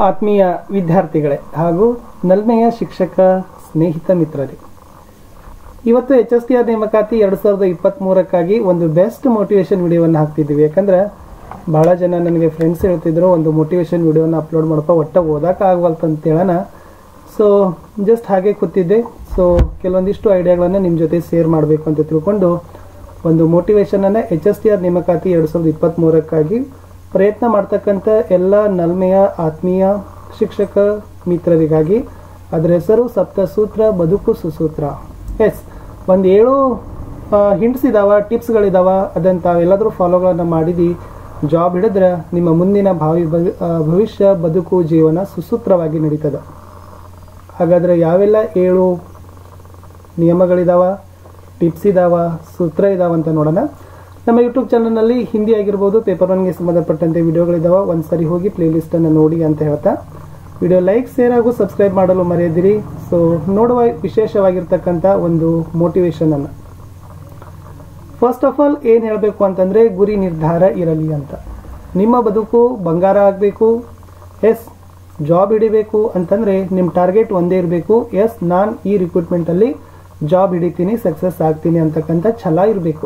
ಆತ್ಮೀಯ ವಿದ್ಯಾರ್ಥಿಗಳೇ ಹಾಗೂ ನಲ್ಮೆಯ ಶಿಕ್ಷಕ ಸ್ನೇಹಿತ ಮಿತ್ರರೇ ಇವತ್ತು ಎಚ್ ಎಸ್ ಟಿ ಆರ್ ನೇಮಕಾತಿ ಎರಡು ಸಾವಿರದ ಇಪ್ಪತ್ತ್ಮೂರಕ್ಕಾಗಿ ಒಂದು ಬೆಸ್ಟ್ ಮೋಟಿವೇಶನ್ ವಿಡಿಯೋವನ್ನು ಹಾಕ್ತಿದ್ದೀವಿ ಯಾಕಂದ್ರೆ ಬಹಳ ಜನ ನನಗೆ ಫ್ರೆಂಡ್ಸ್ ಹೇಳ್ತಿದ್ರು ಒಂದು ಮೋಟಿವೇಶನ್ ವಿಡಿಯೋನ ಅಪ್ಲೋಡ್ ಮಾಡಪ್ಪ ಒಟ್ಟ ಓದಕ್ಕೆ ಆಗವಲ್ತು ಅಂತ ಹೇಳೋಣ ಸೊ ಜಸ್ಟ್ ಹಾಗೆ ಕೂತಿದ್ದೆ ಸೊ ಕೆಲವೊಂದಿಷ್ಟು ಐಡಿಯಾಗಳನ್ನು ನಿಮ್ಮ ಜೊತೆ ಶೇರ್ ಮಾಡಬೇಕು ಅಂತ ತಿಳ್ಕೊಂಡು ಒಂದು ಮೋಟಿವೇಶನನ್ನು ಎಚ್ ಎಸ್ ಟಿ ಆರ್ ನೇಮಕಾತಿ ಎರಡು ಸಾವಿರದ ಇಪ್ಪತ್ತ್ಮೂರಕ್ಕಾಗಿ ಪ್ರಯತ್ನ ಮಾಡ್ತಕ್ಕಂಥ ಎಲ್ಲ ನಲ್ಮೆಯ ಆತ್ಮೀಯ ಶಿಕ್ಷಕ ಮಿತ್ರರಿಗಾಗಿ ಅದರ ಹೆಸರು ಸಪ್ತಸೂತ್ರ ಬದುಕು ಸುಸೂತ್ರ ಎಸ್ ಒಂದು ಏಳು ಹಿಂಟ್ಸ್ ಇದಾವ ಟಿಪ್ಸ್ಗಳಿದಾವ ಅದನ್ನು ತಾವೆಲ್ಲಾದರೂ ಫಾಲೋಗಳನ್ನು ಮಾಡಿದಿ ಜಾಬ್ ಹಿಡಿದ್ರೆ ನಿಮ್ಮ ಮುಂದಿನ ಭಾವಿ ಭವಿ- ಆ, ಭವಿಷ್ಯ ಬದುಕು ಜೀವನ ಸುಸೂತ್ರವಾಗಿ ನಡೀತದೆ ಹಾಗಾದರೆ ಯಾವೆಲ್ಲ ಏಳು ನಿಯಮಗಳಿದಾವ ಟಿಪ್ಸ್ ಇದಾವ ಸೂತ್ರ ಇದಾವ ಅಂತ ನೋಡೋಣ ನಮ್ಮ ಯೂಟ್ಯೂಬ್ ಚಾನಲ್ನಲ್ಲಿ ಹಿಂದಿ ಆಗಿರ್ಬೋದು ಪೇಪರ್ ಒನ್ಗೆ ಸಂಬಂಧಪಟ್ಟಂತೆ ವಿಡಿಯೋಗಳಿದಾವ ಒಂದು ಸರಿ ಹೋಗಿ ಪ್ಲೇಲಿಸ್ಟನ್ನು ನೋಡಿ ಅಂತ ಹೇಳ್ತಾ ವಿಡಿಯೋ ಲೈಕ್ ಶೇರ್ ಹಾಗೂ ಸಬ್ಸ್ಕ್ರೈಬ್ ಮಾಡಲು ಮರೆಯದಿರಿ ಸೊ ನೋಡುವ ವಿಶೇಷವಾಗಿರ್ತಕ್ಕಂಥ ಒಂದು ಮೋಟಿವೇಶನ್ ಅನ್ನು ಫಸ್ಟ್ ಆಫ್ ಆಲ್ ಏನು ಹೇಳಬೇಕು ಅಂತಂದರೆ ಗುರಿ ನಿರ್ಧಾರ ಇರಲಿ ಅಂತ ನಿಮ್ಮ ಬದುಕು ಬಂಗಾರ ಆಗಬೇಕು ಎಸ್ ಜಾಬ್ ಹಿಡಿಬೇಕು ಅಂತಂದರೆ ನಿಮ್ಮ ಟಾರ್ಗೆಟ್ ಒಂದೇ ಇರಬೇಕು ಎಸ್ ನಾನು ಈ ರಿಕ್ರೂಟ್ಮೆಂಟಲ್ಲಿ ಜಾಬ್ ಹಿಡಿತೀನಿ ಸಕ್ಸಸ್ ಆಗ್ತೀನಿ ಅಂತಕ್ಕಂಥ ಛಲ ಇರಬೇಕು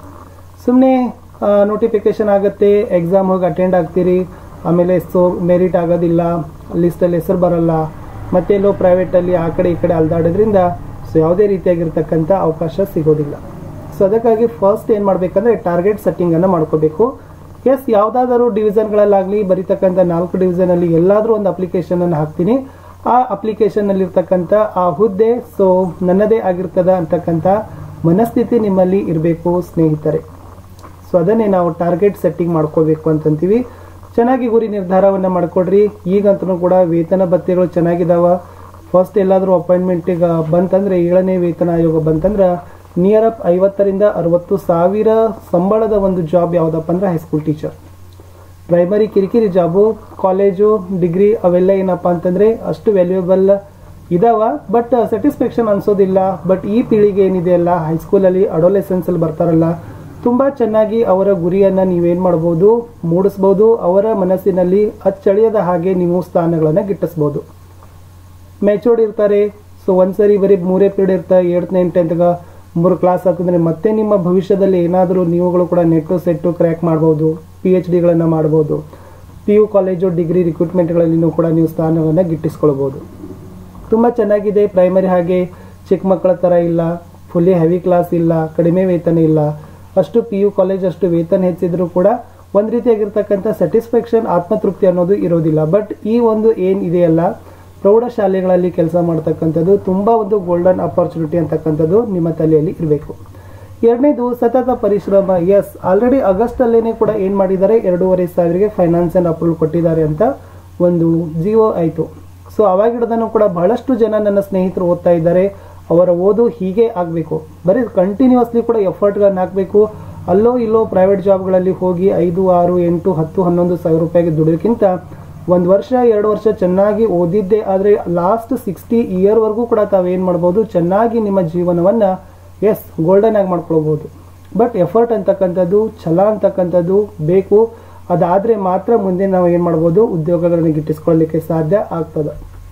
ಸುಮ್ಮನೆ ನೋಟಿಫಿಕೇಶನ್ ಆಗುತ್ತೆ ಎಕ್ಸಾಮ್ ಹೋಗಿ ಅಟೆಂಡ್ ಆಗ್ತೀರಿ ಆಮೇಲೆ ಸೊ ಮೆರಿಟ್ ಆಗೋದಿಲ್ಲ ಲಿಸ್ಟಲ್ಲಿ ಹೆಸರು ಬರಲ್ಲ ಮತ್ತೆ ಎಲ್ಲೋ ಪ್ರೈವೇಟಲ್ಲಿ ಆ ಕಡೆ ಈ ಕಡೆ ಅಲ್ದಾಡೋದ್ರಿಂದ ಸೊ ಯಾವುದೇ ರೀತಿಯಾಗಿರ್ತಕ್ಕಂಥ ಅವಕಾಶ ಸಿಗೋದಿಲ್ಲ ಸೊ ಅದಕ್ಕಾಗಿ ಫಸ್ಟ್ ಏನು ಮಾಡಬೇಕಂದ್ರೆ ಟಾರ್ಗೆಟ್ ಸೆಟ್ಟಿಂಗನ್ನು ಮಾಡ್ಕೋಬೇಕು ಎಸ್ ಯಾವುದಾದರೂ ಡಿವಿಷನ್ಗಳಲ್ಲಾಗಲಿ ಬರೀತಕ್ಕಂಥ ನಾಲ್ಕು ಡಿವಿಷನಲ್ಲಿ ಎಲ್ಲಾದರೂ ಒಂದು ಅಪ್ಲಿಕೇಶನನ್ನು ಹಾಕ್ತೀನಿ ಆ ಅಪ್ಲಿಕೇಶನ್ನಲ್ಲಿರ್ತಕ್ಕಂಥ ಆ ಹುದ್ದೆ ಸೊ ನನ್ನದೇ ಆಗಿರ್ತದ ಅಂತಕ್ಕಂಥ ಮನಸ್ಥಿತಿ ನಿಮ್ಮಲ್ಲಿ ಇರಬೇಕು ಸ್ನೇಹಿತರೆ ಸೊ ಅದನ್ನೇ ನಾವು ಟಾರ್ಗೆಟ್ ಸೆಟ್ಟಿಂಗ್ ಮಾಡ್ಕೋಬೇಕು ಅಂತಂತೀವಿ ಚೆನ್ನಾಗಿ ಗುರಿ ನಿರ್ಧಾರವನ್ನು ಮಾಡ್ಕೊಡ್ರಿ ಈಗಂತೂ ಕೂಡ ವೇತನ ಭತ್ಯೆಗಳು ಚೆನ್ನಾಗಿದಾವ ಫಸ್ಟ್ ಎಲ್ಲಾದರೂ ಅಪಾಯಿಂಟ್ಮೆಂಟಿಗೆ ಬಂತಂದ್ರೆ ಏಳನೇ ವೇತನ ಆಯೋಗ ಬಂತಂದ್ರೆ ನಿಯರ್ ಅಪ್ ಐವತ್ತರಿಂದ ಅರವತ್ತು ಸಾವಿರ ಸಂಬಳದ ಒಂದು ಜಾಬ್ ಯಾವುದಪ್ಪ ಅಂದ್ರೆ ಹೈಸ್ಕೂಲ್ ಟೀಚರ್ ಪ್ರೈಮರಿ ಕಿರಿಕಿರಿ ಜಾಬು ಕಾಲೇಜು ಡಿಗ್ರಿ ಅವೆಲ್ಲ ಏನಪ್ಪ ಅಂತಂದ್ರೆ ಅಷ್ಟು ವ್ಯಾಲ್ಯೂಯಬಲ್ ಇದಾವ ಬಟ್ ಸ್ಯಾಟಿಸ್ಫ್ಯಾಕ್ಷನ್ ಅನ್ಸೋದಿಲ್ಲ ಬಟ್ ಈ ಪೀಳಿಗೆ ಏನಿದೆಯಲ್ಲ ಹೈಸ್ಕೂಲಲ್ಲಿ ಅಡೋಲೆಸೆನ್ಸ್ ಅಲ್ಲಿ ಬರ್ತಾರಲ್ಲ ತುಂಬಾ ಚೆನ್ನಾಗಿ ಅವರ ಗುರಿಯನ್ನ ನೀವೇನ್ ಮಾಡ್ಬೋದು ಮೂಡಿಸ್ಬೋದು ಅವರ ಮನಸ್ಸಿನಲ್ಲಿ ಅಚ್ಚಳಿಯದ ಹಾಗೆ ನೀವು ಸ್ಥಾನಗಳನ್ನ ಗಿಟ್ಟಿಸ್ಬೋದು ಮೆಚೂರ್ಡ್ ಇರ್ತಾರೆ ಸೊ ಒಂದ್ಸರಿ ಬರೀ ಮೂರೇ ಪೀರಿಯಡ್ ಇರ್ತಾರೆ ಏಳ್ತನೇ ಟೆಂತ್ಗ ಮೂರು ಕ್ಲಾಸ್ ಹಾಕಿದ್ರೆ ಮತ್ತೆ ನಿಮ್ಮ ಭವಿಷ್ಯದಲ್ಲಿ ಏನಾದರೂ ನೀವುಗಳು ಕೂಡ ನೆಟ್ಟು ಸೆಟ್ಟು ಕ್ರ್ಯಾಕ್ ಮಾಡ್ಬೋದು ಪಿ ಎಚ್ ಡಿಗಳನ್ನು ಮಾಡ್ಬೋದು ಪಿ ಯು ಕಾಲೇಜು ಡಿಗ್ರಿ ರಿಕ್ರೂಟ್ಮೆಂಟ್ಗಳಲ್ಲಿನೂ ಕೂಡ ನೀವು ಸ್ಥಾನವನ್ನು ಗಿಟ್ಟಿಸ್ಕೊಳ್ಬೋದು ತುಂಬ ಚೆನ್ನಾಗಿದೆ ಪ್ರೈಮರಿ ಹಾಗೆ ಚಿಕ್ಕ ಮಕ್ಕಳ ಥರ ಇಲ್ಲ ಫುಲ್ಲಿ ಹೆವಿ ಕ್ಲಾಸ್ ಇಲ್ಲ ಕಡಿಮೆ ವೇತನ ಇಲ್ಲ ಅಷ್ಟು ಪಿ ಯು ಕಾಲೇಜ್ ಅಷ್ಟು ವೇತನ ಹೆಚ್ಚಿದ್ರು ಕೂಡ ಒಂದು ರೀತಿಯಾಗಿರ್ತಕ್ಕಂಥ ಸ್ಯಾಟಿಸ್ಫ್ಯಾಕ್ಷನ್ ಆತ್ಮತೃಪ್ತಿ ಅನ್ನೋದು ಇರೋದಿಲ್ಲ ಬಟ್ ಈ ಒಂದು ಏನು ಇದೆಯಲ್ಲ ಪ್ರೌಢಶಾಲೆಗಳಲ್ಲಿ ಕೆಲಸ ಮಾಡ್ತಕ್ಕಂಥದ್ದು ತುಂಬ ಒಂದು ಗೋಲ್ಡನ್ ಅಪರ್ಚುನಿಟಿ ಅಂತಕ್ಕಂಥದ್ದು ನಿಮ್ಮ ತಲೆಯಲ್ಲಿ ಇರಬೇಕು ಎರಡನೇದು ಸತತ ಪರಿಶ್ರಮ ಎಸ್ ಆಲ್ರೆಡಿ ಆಗಸ್ಟಲ್ಲೇನೆ ಕೂಡ ಏನು ಮಾಡಿದ್ದಾರೆ ಎರಡೂವರೆ ಸಾವಿರಗೆ ಫೈನಾನ್ಸ್ ಆ್ಯಂಡ್ ಅಪ್ರೂವಲ್ ಕೊಟ್ಟಿದ್ದಾರೆ ಅಂತ ಒಂದು ಜಿಯೋ ಆಯಿತು ಸೊ ಅವಾಗಿಡದನ್ನು ಕೂಡ ಬಹಳಷ್ಟು ಜನ ನನ್ನ ಸ್ನೇಹಿತರು ಓದ್ತಾ ಇದ್ದಾರೆ ಅವರ ಓದು ಹೀಗೆ ಆಗಬೇಕು ಬರೀ ಕಂಟಿನ್ಯೂಸ್ಲಿ ಕೂಡ ಎಫರ್ಟ್ಗಳನ್ನ ಹಾಕಬೇಕು ಅಲ್ಲೋ ಇಲ್ಲೋ ಪ್ರೈವೇಟ್ ಜಾಬ್ಗಳಲ್ಲಿ ಹೋಗಿ ಐದು ಆರು ಎಂಟು ಹತ್ತು ಹನ್ನೊಂದು ಸಾವಿರ ರೂಪಾಯಿಗೆ ದುಡಿಯೋಕ್ಕಿಂತ ಒಂದು ವರ್ಷ ಎರಡು ವರ್ಷ ಚೆನ್ನಾಗಿ ಓದಿದ್ದೆ ಆದರೆ ಲಾಸ್ಟ್ ಸಿಕ್ಸ್ಟಿ ಇಯರ್ವರೆಗೂ ಕೂಡ ತಾವೇನು ಮಾಡ್ಬೋದು ಚೆನ್ನಾಗಿ ನಿಮ್ಮ ಜೀವನವನ್ನು ಎಸ್ ಗೋಲ್ಡನ್ ಆಗಿ ಮಾಡ್ಕೊಳ್ಬೋದು ಬಟ್ ಎಫರ್ಟ್ ಅಂತಕ್ಕಂಥದ್ದು ಛಲ ಅಂತಕ್ಕಂಥದ್ದು ಬೇಕು ಅದಾದರೆ ಮಾತ್ರ ಮುಂದೆ ನಾವು ಏನು ಮಾಡ್ಬೋದು ಉದ್ಯೋಗಗಳನ್ನು ಗಿಟ್ಟಿಸ್ಕೊಳ್ಳಲಿಕ್ಕೆ ಸಾಧ್ಯ ಆಗ್ತದೆ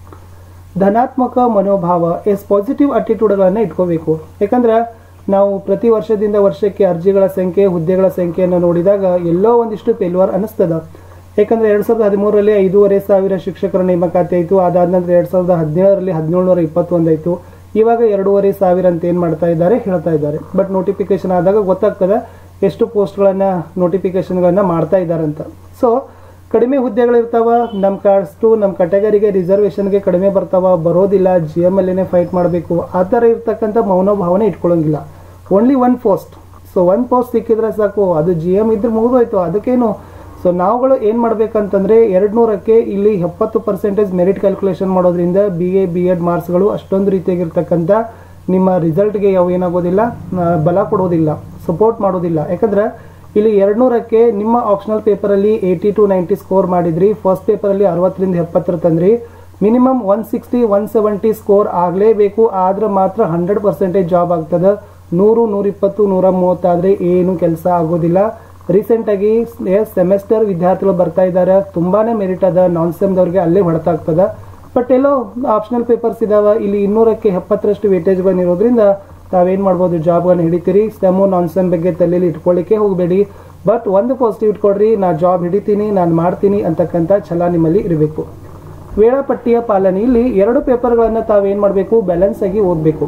ಧನಾತ್ಮಕ ಮನೋಭಾವ ಎಸ್ ಪಾಸಿಟಿವ್ ಅಟಿಟ್ಯೂಡ್ಗಳನ್ನು ಇಟ್ಕೋಬೇಕು ಯಾಕಂದ್ರೆ ನಾವು ಪ್ರತಿ ವರ್ಷದಿಂದ ವರ್ಷಕ್ಕೆ ಅರ್ಜಿಗಳ ಸಂಖ್ಯೆ ಹುದ್ದೆಗಳ ಸಂಖ್ಯೆಯನ್ನು ನೋಡಿದಾಗ ಎಲ್ಲೋ ಒಂದಿಷ್ಟು ಫೇಲ್ಯೂರ್ ಅನಿಸ್ತದ ಯಾಕಂದ್ರೆ ಎರಡ್ ಸಾವಿರದ ಹದಿಮೂರರಲ್ಲಿ ಐದೂವರೆ ಸಾವಿರ ಶಿಕ್ಷಕರ ನೇಮಕಾತಿ ಆಯಿತು ಅದಾದ ನಂತರ ಎರಡ್ ಸಾವಿರದ ಹದಿನೇಳರಲ್ಲಿ ಹದಿನೇಳುನೂರ ಇಪ್ಪತ್ತೊಂದು ಆಯಿತು ಇವಾಗ ಎರಡೂವರೆ ಸಾವಿರ ಅಂತ ಏನು ಮಾಡ್ತಾ ಇದ್ದಾರೆ ಹೇಳ್ತಾ ಇದ್ದಾರೆ ಬಟ್ ನೋಟಿಫಿಕೇಶನ್ ಆದಾಗ ಗೊತ್ತಾಗ್ತದೆ ಎಷ್ಟು ಪೋಸ್ಟ್ಗಳನ್ನು ನೋಟಿಫಿಕೇಶನ್ಗಳನ್ನು ಮಾಡ್ತಾ ಇದ್ದಾರೆ ಅಂತ ಸೊ ಕಡಿಮೆ ಹುದ್ದೆಗಳಿರ್ತಾವ ನಮ್ಮ ಕಾಸ್ಟು ನಮ್ಮ ಕಟಗರಿಗೆ ರಿಸರ್ವೇಷನ್ಗೆ ಕಡಿಮೆ ಬರ್ತಾವ ಬರೋದಿಲ್ಲ ಜಿ ಎಮ್ ಅಲ್ಲೇನೆ ಫೈಟ್ ಮಾಡಬೇಕು ಆ ಥರ ಇರ್ತಕ್ಕಂಥ ಮೌನೋಭಾವನೆ ಇಟ್ಕೊಳ್ಳೋಂಗಿಲ್ಲ only one post so one post ಸಿಕ್ಕಿದ್ರೆ ಸಾಕು ಅದು ಜಿ ಎಮ್ ಇದ್ರೆ ಮುಗಿದೋಯ್ತು ಅದಕ್ಕೇನು ಸೊ ನಾವುಗಳು ಏನು ಮಾಡ್ಬೇಕಂತಂದ್ರೆ ಎರಡು ನೂರಕ್ಕೆ ಇಲ್ಲಿ ಎಪ್ಪತ್ತು ಪರ್ಸೆಂಟೇಜ್ ಮೆರಿಟ್ ಕ್ಯಾಲ್ಕುಲೇಷನ್ ಮಾಡೋದ್ರಿಂದ ಬಿ ಎ ಬಿ ಎಡ್ ಮಾರ್ಕ್ಸ್ಗಳು ಅಷ್ಟೊಂದು ರೀತಿಯಾಗಿರ್ತಕ್ಕಂಥ ನಿಮ್ಮ ರಿಸಲ್ಟ್ಗೆ ಯಾವ ಏನಾಗೋದಿಲ್ಲ ಆ, ಬಲ ಕೊಡೋದಿಲ್ಲ ಸಪೋರ್ಟ್ ಮಾಡೋದಿಲ್ಲ ಯಾಕಂದ್ರೆ ಇಲ್ಲಿ ಎರಡು ನೂರಕ್ಕೆ ನಿಮ್ಮ ಆಪ್ಷನಲ್ ಪೇಪರಲ್ಲಿ ಏಯ್ಟಿ ಟು ನೈಂಟಿ ಸ್ಕೋರ್ ಮಾಡಿದ್ರಿ ಫಸ್ಟ್ ಪೇಪರಲ್ಲಿ ಅರವತ್ತರಿಂದ ಎಪ್ಪತ್ತರ ತಂದ್ರಿ minimum one sixty one seventy score ಆಗಲೇಬೇಕು ಆದ್ರೆ ಮಾತ್ರ ಹಂಡ್ರೆಡ್ ಪರ್ಸೆಂಟೇಜ್ ಜಾಬ್ ಆಗ್ತದೆ ನೂರು ನೂರಿಪ್ಪತ್ತು ನೂರ ಮೂವತ್ತಾದರೆ ಏನು ಕೆಲಸ ಆಗೋದಿಲ್ಲ ರೀಸೆಂಟಾಗಿ ಸೆಮೆಸ್ಟರ್ ವಿದ್ಯಾರ್ಥಿಗಳು ಬರ್ತಾ ಇದ್ದಾರೆ ತುಂಬಾನೇ ಮೆರಿಟ್ ಅದ ನಾನ್ ಸೆಮ್ದವ್ರಿಗೆ ಅಲ್ಲೇ ಹೊಡೆತ ಆಗ್ತದ ಬಟ್ ಎಲ್ಲೋ ಆಪ್ಷನಲ್ ಪೇಪರ್ಸ್ ಇದಾವ ಇಲ್ಲಿ ಇನ್ನೂರಕ್ಕೆ ಎಪ್ಪತ್ತರಷ್ಟು ವೇಟೇಜ್ ಬಂದಿರೋದ್ರಿಂದ ತಾವೇನ್ ಮಾಡ್ಬೋದು ಜಾಬ್ಗಳನ್ನ ಹಿಡಿತೀರಿ ಸೆಮು ನಾನ್ ಸೆಮ್ ಬಗ್ಗೆ ತಲೆಯಲ್ಲಿ ಇಟ್ಕೊಳ್ಳಿಕ್ಕೆ ಹೋಗಬೇಡಿ ಬಟ್ ಒಂದು ಪಾಸಿಟಿವ್ ಇಟ್ಕೊಡ್ರಿ ನಾ ಜಾಬ್ ಹಿಡಿತೀನಿ ನಾನು ಮಾಡ್ತೀನಿ ಅಂತಕ್ಕಂಥ ಛಲ ನಿಮ್ಮಲ್ಲಿ ಇರಬೇಕು ವೇಳಾಪಟ್ಟಿಯ ಪಾಲನೆ ಇಲ್ಲಿ ಎರಡು ಪೇಪರ್ಗಳನ್ನು ತಾವೇನ್ ಮಾಡಬೇಕು ಬ್ಯಾಲೆನ್ಸ್ ಆಗಿ ಓದಬೇಕು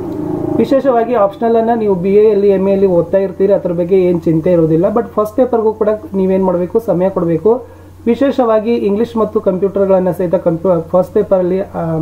ವಿಶೇಷವಾಗಿ ಆಪ್ಷನಲ್ ಅನ್ನ ನೀವು ಬಿ ಎಲ್ಲಿ ಎಮ್ ಎಲ್ಲಿ ಓದ್ತಾ ಇರ್ತೀರಿ ಅದ್ರ ಬಗ್ಗೆ ಏನು ಚಿಂತೆ ಇರೋದಿಲ್ಲ ಬಟ್ ಫಸ್ಟ್ ಪೇಪರ್ಗೂ ಕೂಡ ನೀವೇನ್ ಮಾಡಬೇಕು ಸಮಯ ಕೊಡಬೇಕು ವಿಶೇಷವಾಗಿ ಇಂಗ್ಲಿಷ್ ಮತ್ತು ಕಂಪ್ಯೂಟರ್ಗಳನ್ನ ಸಹಿತ ಕಂಪ್ಯೂ ಫಸ್ಟ್ ಪೇಪರಲ್ಲಿ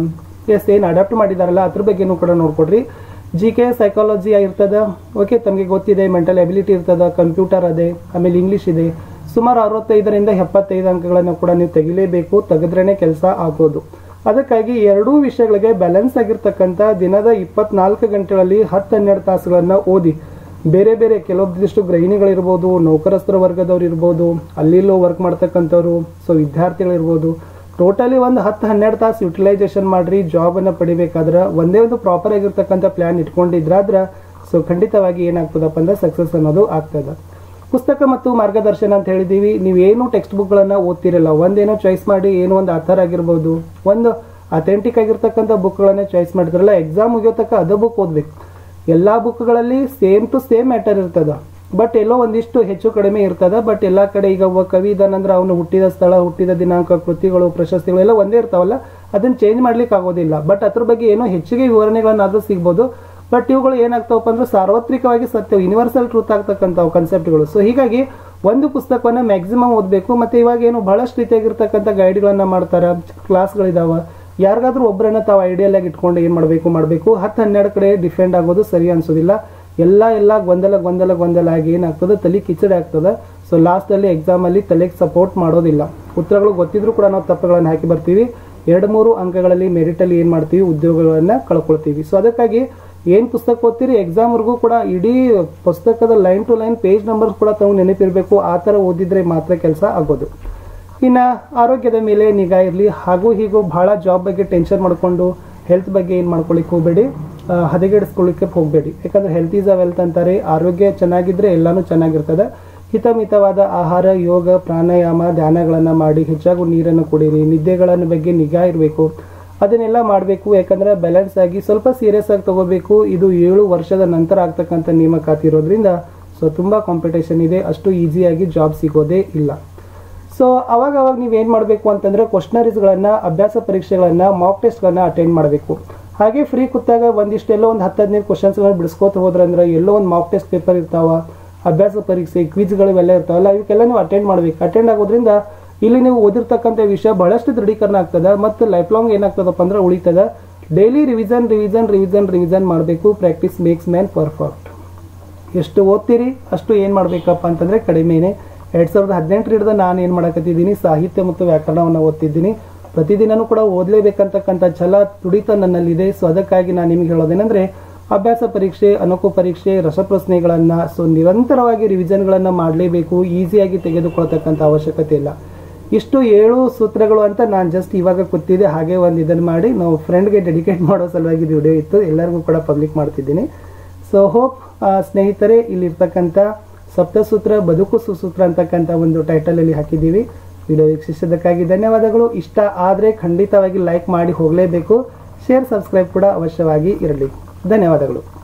ಎಸ್ ಏನು ಅಡಾಪ್ಟ್ ಮಾಡಿದಾರಲ್ಲ ಅದ್ರ ಬಗ್ಗೆನೂ ಕೂಡ ನೋಡ್ಕೊಡ್ರಿ ಜಿ ಕೆ ಸೈಕಾಲಜಿ ಇರ್ತದ ಓಕೆ ತಮಗೆ ಗೊತ್ತಿದೆ ಮೆಂಟಲ್ ಎಬಿಲಿಟಿ ಇರ್ತದ ಕಂಪ್ಯೂಟರ್ ಅದೇ ಆಮೇಲೆ ಇಂಗ್ಲಿಷ್ ಇದೆ ಸುಮಾರು ಅರವತ್ತೈದರಿಂದ ಎಪ್ಪತ್ತೈದು ಅಂಕಗಳನ್ನು ಕೂಡ ನೀವು ತೆಗಿಲೇಬೇಕು ತೆಗೆದ್ರೇನೆ ಕೆಲಸ ಆಗೋದು ಅದಕ್ಕಾಗಿ ಎರಡೂ ವಿಷಯಗಳಿಗೆ ಬ್ಯಾಲೆನ್ಸ್ ಆಗಿರ್ತಕ್ಕಂಥ ದಿನದ ಇಪ್ಪತ್ನಾಲ್ಕು ಗಂಟೆಗಳಲ್ಲಿ ಹತ್ತು ಹನ್ನೆರಡು ತಾಸುಗಳನ್ನ ಓದಿ ಬೇರೆ ಬೇರೆ ಕೆಲವೊಂದಿಷ್ಟು ಗೃಹಿಣಿಗಳಿರ್ಬೋದು ನೌಕರಸ್ಥರ ವರ್ಗದವ್ರು ಇರ್ಬೋದು ಅಲ್ಲಿಲ್ಲೋ ವರ್ಕ್ ಮಾಡ್ತಕ್ಕಂಥವ್ರು ಸೊ ವಿದ್ಯಾರ್ಥಿಗಳಿರ್ಬೋದು ಟೋಟಲಿ ಒಂದು ಹತ್ತು ಹನ್ನೆರಡು ತಾಸು ಯುಟಿಲೈಸೇಷನ್ ಮಾಡ್ರಿ ಜಾಬನ್ನು ಪಡಿಬೇಕಾದ್ರೆ ಒಂದೇ ಒಂದು ಪ್ರಾಪರ್ ಆಗಿರ್ತಕ್ಕಂಥ ಪ್ಲಾನ್ ಇಟ್ಕೊಂಡಿದ್ರಾದ್ರೆ ಸೊ ಖಂಡಿತವಾಗಿ ಏನಾಗ್ತದಪ್ಪ ಅಂದ್ರೆ ಸಕ್ಸಸ್ ಅನ್ನೋದು ಆಗ್ತದೆ ಪುಸ್ತಕ ಮತ್ತು ಮಾರ್ಗದರ್ಶನ ಅಂತ ಹೇಳಿದೀವಿ ನೀವೇನು ಟೆಕ್ಸ್ಟ್ ಬುಕ್ಗಳನ್ನ ಓದ್ತಿರಲ್ಲ ಒಂದೇನೋ ಚಾಯ್ಸ್ ಮಾಡಿ ಏನೋ ಒಂದು ಆಥರ್ ಆಗಿರ್ಬೋದು ಒಂದು ಅಥೆಂಟಿಕ್ ಆಗಿರ್ತಕ್ಕಂಥ ಬುಕ್ಗಳನ್ನ ಚಾಯ್ಸ್ ಮಾಡಿದ್ರಲ್ಲ ಎಕ್ಸಾಮ್ ಮುಗಿಯೋ ತನಕ ಅದ ಬುಕ್ ಓದ್ಬೇಕು ಎಲ್ಲಾ ಬುಕ್ಗಳಲ್ಲಿ ಸೇಮ್ ಟು ಸೇಮ್ ಮ್ಯಾಟರ್ ಇರ್ತದ ಬಟ್ ಎಲ್ಲೋ ಒಂದಿಷ್ಟು ಹೆಚ್ಚು ಕಡಿಮೆ ಇರ್ತದ ಬಟ್ ಎಲ್ಲಾ ಕಡೆ ಈಗ ಒಬ್ಬ ಕವಿ ಇದಾನಂದ್ರೆ ಅವನು ಹುಟ್ಟಿದ ಸ್ಥಳ ಹುಟ್ಟಿದ ದಿನಾಂಕ ಕೃತಿಗಳು ಪ್ರಶಸ್ತಿಗಳು ಎಲ್ಲ ಒಂದೇ ಇರ್ತಾವಲ್ಲ ಅದನ್ನ ಚೇಂಜ್ ಮಾಡ್ಲಿಕ್ಕೆ ಆಗೋದಿಲ್ಲ ಬಟ್ ಅದ್ರ ಬಗ್ಗೆ ಏನೋ ಹೆಚ್ಚಿಗೆ ವಿವರಣೆಗಳನ್ನಾದ್ರೂ ಸಿಗ್ಬೋದು ಬಟ್ ಇವುಗಳು ಏನಾಗ್ತಾವಪ್ಪ ಅಂದ್ರೆ ಸಾರ್ವತ್ರಿಕವಾಗಿ ಸತ್ಯ ಯೂನಿವರ್ಸಲ್ ಟ್ರೂತ್ ಆಗ್ತಕ್ಕಂಥವು ಕಾನ್ಸೆಪ್ಟ್ಗಳು ಸೊ ಹೀಗಾಗಿ ಒಂದು ಪುಸ್ತಕವನ್ನ ಮ್ಯಾಕ್ಸಿಮಮ್ ಓದಬೇಕು ಮತ್ತೆ ಇವಾಗ ಏನು ಬಹಳಷ್ಟು ರೀತಿಯಾಗಿರ್ತಕ್ಕಂಥ ಗೈಡ್ಗಳನ್ನ ಮಾಡ್ತಾರೆ ಕ್ಲಾಸ್ಗಳಿದಾವ ಯಾರಿಗಾದ್ರೂ ಒಬ್ಬರನ್ನ ತಾವು ಐಡಿಯಲ್ ಆಗಿ ಇಟ್ಕೊಂಡು ಏನ್ ಮಾಡಬೇಕು ಮಾಡಬೇಕು ಹತ್ತು ಹನ್ನೆರಡು ಕಡೆ ಡಿಫೆಂಡ್ ಆಗೋದು ಸರಿ ಅನ್ಸೋದಿಲ್ಲ ಎಲ್ಲ ಎಲ್ಲ ಗೊಂದಲ ಗೊಂದಲ ಗೊಂದಲ ಆಗಿ ಏನಾಗ್ತದೆ ತಲೆ ಕಿಚಡಿ ಆಗ್ತದೆ ಸೊ ಲಾಸ್ಟ್ ಅಲ್ಲಿ ಎಕ್ಸಾಮ್ ಅಲ್ಲಿ ತಲೆಗೆ ಸಪೋರ್ಟ್ ಮಾಡೋದಿಲ್ಲ ಉತ್ತರಗಳು ಗೊತ್ತಿದ್ರು ಕೂಡ ನಾವು ತಪ್ಪುಗಳನ್ನು ಹಾಕಿ ಬರ್ತೀವಿ ಎರಡು ಮೂರು ಅಂಕಗಳಲ್ಲಿ ಮೆರಿಟ್ ಅಲ್ಲಿ ಏನ್ ಮಾಡ್ತೀವಿ ಉದ್ಯೋಗಗಳನ್ನ ಕಳ್ಕೊಳ್ತೀವಿ ಸೊ ಅದಕ್ಕಾಗಿ ಏನ್ ಪುಸ್ತಕ ಓದ್ತೀರಿ ಎಕ್ಸಾಮ್ವರೆಗೂ ಕೂಡ ಇಡೀ ಪುಸ್ತಕದ line to line page number ಕೂಡ ತಾವು ನೆನಪಿರ್ಬೇಕು ಆ ತರ ಓದಿದ್ರೆ ಮಾತ್ರ ಕೆಲಸ ಆಗೋದು ಇನ್ನ ಆರೋಗ್ಯದ ಮೇಲೆ ನಿಗಾ ಇರಲಿ ಹಾಗೂ ಹೀಗೂ ಬಹಳ ಜಾಬ್ ಬಗ್ಗೆ ಟೆನ್ಷನ್ ಮಾಡ್ಕೊಂಡು ಹೆಲ್ತ್ ಬಗ್ಗೆ ಏನು ಮಾಡ್ಕೊಳಿಕ್ ಹೋಗಬೇಡಿ ಹದಗೆಡಿಸ್ಕೊಳ್ಳಿಕ್ಕೆ ಹೋಗಬೇಡಿ ಯಾಕಂದ್ರೆ ಹೆಲ್ತ್ ಈಸ್ ಅ ವೆಲ್ತ್ ಅಂತಾರೆ ಆರೋಗ್ಯ ಚೆನ್ನಾಗಿದ್ರೆ ಎಲ್ಲಾನು ಚೆನ್ನಾಗಿರ್ತದೆ ಹಿತಮಿತವಾದ ಆಹಾರ ಯೋಗ ಪ್ರಾಣಾಯಾಮ ಧ್ಯಾನಗಳನ್ನು ಮಾಡಿ ಹೆಚ್ಚಾಗಿ ನೀರನ್ನು ಕುಡೀರಿ ನಿದ್ದೆಗಳನ್ನ ಬಗ್ಗೆ ನಿಗಾ ಇರಬೇಕು ಅದನ್ನೆಲ್ಲ ಮಾಡಬೇಕು ಯಾಕಂದ್ರೆ ಬ್ಯಾಲೆನ್ಸ್ ಆಗಿ ಸ್ವಲ್ಪ ಸೀರಿಯಸ್ ಆಗಿ ತಗೋಬೇಕು ಇದು ಏಳು ವರ್ಷದ ನಂತರ ಆಗ್ತಕ್ಕಂಥ ನೇಮಕಾತಿ ಇರೋದ್ರಿಂದ ಸೊ ತುಂಬಾ ಕಾಂಪಿಟೇಷನ್ ಇದೆ ಅಷ್ಟು ಈಸಿಯಾಗಿ ಜಾಬ್ ಸಿಗೋದೇ ಇಲ್ಲ ಸೊ ಅವಾಗ ಅವಾಗ ನೀವು ಏನು ಮಾಡಬೇಕು ಅಂತಂದ್ರೆ ಕ್ವಶನರೀಸ್ಗಳನ್ನ ಅಭ್ಯಾಸ ಪರೀಕ್ಷೆಗಳನ್ನ ಮಾಕ್ ಟೆಸ್ಟ್ಗಳನ್ನ ಅಟೆಂಡ್ ಮಾಡಬೇಕು ಹಾಗೆ ಫ್ರೀ ಕೂತಾಗ ಒಂದಿಷ್ಟು ಎಲ್ಲೋ ಒಂದು ಹತ್ತು ಹದಿನೈದು ಕ್ವಶನ್ಸ್ಗಳನ್ನ ಬಿಡಿಸ್ಕೋತ ಹೋದ್ರಂದ್ರೆ ಎಲ್ಲೋ ಒಂದು ಮಾಕ್ ಟೆಸ್ಟ್ ಪೇಪರ್ ಇರ್ತಾವ ಅಭ್ಯಾಸ ಪರೀಕ್ಷೆ ಕ್ವಿಜ್ಗಳು ಇವೆಲ್ಲ ಇರ್ತಾವಲ್ಲ ಇವಕ್ಕೆಲ್ಲ ನೀವು ಅಟೆಂಡ್ ಮಾಡಬೇಕು ಅಟೆಂಡ್ ಆಗೋದ್ರಿಂದ ಇಲ್ಲಿ ನೀವು ಓದಿರ್ತಕ್ಕಂಥ ವಿಷಯ ಬಹಳಷ್ಟು ದೃಢೀಕರಣ ಆಗ್ತದ ಮತ್ತು ಲೈಫ್ ಲಾಂಗ್ ಏನಾಗ್ತದಪ್ಪ ಅಂದ್ರೆ ಉಳಿತದ daily revision revision revision revision ಮಾಡಬೇಕು ಪ್ರಾಕ್ಟೀಸ್ ಮೇಕ್ಸ್ ಮ್ಯಾನ್ ಪರ್ಫೆಕ್ಟ್ ಎಷ್ಟು ಓದ್ತೀರಿ ಅಷ್ಟು ಏನು ಮಾಡಬೇಕಪ್ಪ ಅಂತಂದ್ರೆ ಕಡಿಮೆನೆ ಎರಡ್ ಸಾವಿರದ ಹದಿನೆಂಟರ ಹಿಡಿದ ನಾನು ಏನು ಮಾಡಕತ್ತಿದ್ದೀನಿ ಸಾಹಿತ್ಯ ಮತ್ತು ವ್ಯಾಕರಣವನ್ನು ಓದ್ತಿದ್ದೀನಿ ಪ್ರತಿದಿನನೂ ಕೂಡ ಓದಲೇಬೇಕಂತಕ್ಕಂಥ ಛಲ ತುಡಿತ ನನ್ನಲ್ಲಿದೆ ಸೊ ಅದಕ್ಕಾಗಿ ನಾನು ನಿಮ್ಗೆ ಹೇಳೋದೇನೆಂದ್ರೆ ಅಭ್ಯಾಸ ಪರೀಕ್ಷೆ ಅನುಕು ಪರೀಕ್ಷೆ ರಸಪ್ರಶ್ನೆಗಳನ್ನ ಸೊ ನಿರಂತರವಾಗಿ ರಿವಿಷನ್ಗಳನ್ನ ಮಾಡಲೇಬೇಕು ಈಸಿಯಾಗಿ ತೆಗೆದುಕೊಳ್ತಕ್ಕಂಥ ಅವಶ್ಯಕತೆ ಇಲ್ಲ ಇಷ್ಟು ಏಳು ಸೂತ್ರಗಳು ಅಂತ ನಾನು ಜಸ್ಟ್ ಇವಾಗ ಕೂತಿದ್ದೆ ಹಾಗೆ ಒಂದು ಇದನ್ನು ಮಾಡಿ ನಾವು ಫ್ರೆಂಡ್ಗೆ ಡೆಡಿಕೇಟ್ ಮಾಡೋ ಸಲುವಾಗಿ ವಿಡಿಯೋ ಇತ್ತು ಎಲ್ಲರಿಗೂ ಕೂಡ ಪಬ್ಲಿಕ್ ಮಾಡ್ತಿದ್ದೀನಿ ಸೊ ಹೋಪ್ ಸ್ನೇಹಿತರೆ ಇಲ್ಲಿರ್ತಕ್ಕಂಥ ಸಪ್ತಸೂತ್ರ ಬದುಕು ಸುಸೂತ್ರ ಅಂತಕ್ಕಂಥ ಒಂದು ಟೈಟಲ್ ಅಲ್ಲಿ ಹಾಕಿದ್ದೀವಿ ವಿಡಿಯೋ ವೀಕ್ಷಿಸಿದ್ದಕ್ಕಾಗಿ ಧನ್ಯವಾದಗಳು ಇಷ್ಟ ಆದರೆ ಖಂಡಿತವಾಗಿ ಲೈಕ್ ಮಾಡಿ ಹೋಗಲೇಬೇಕು ಶೇರ್ ಸಬ್ಸ್ಕ್ರೈಬ್ ಕೂಡ ಅವಶ್ಯವಾಗಿ ಇರಲಿ ಧನ್ಯವಾದಗಳು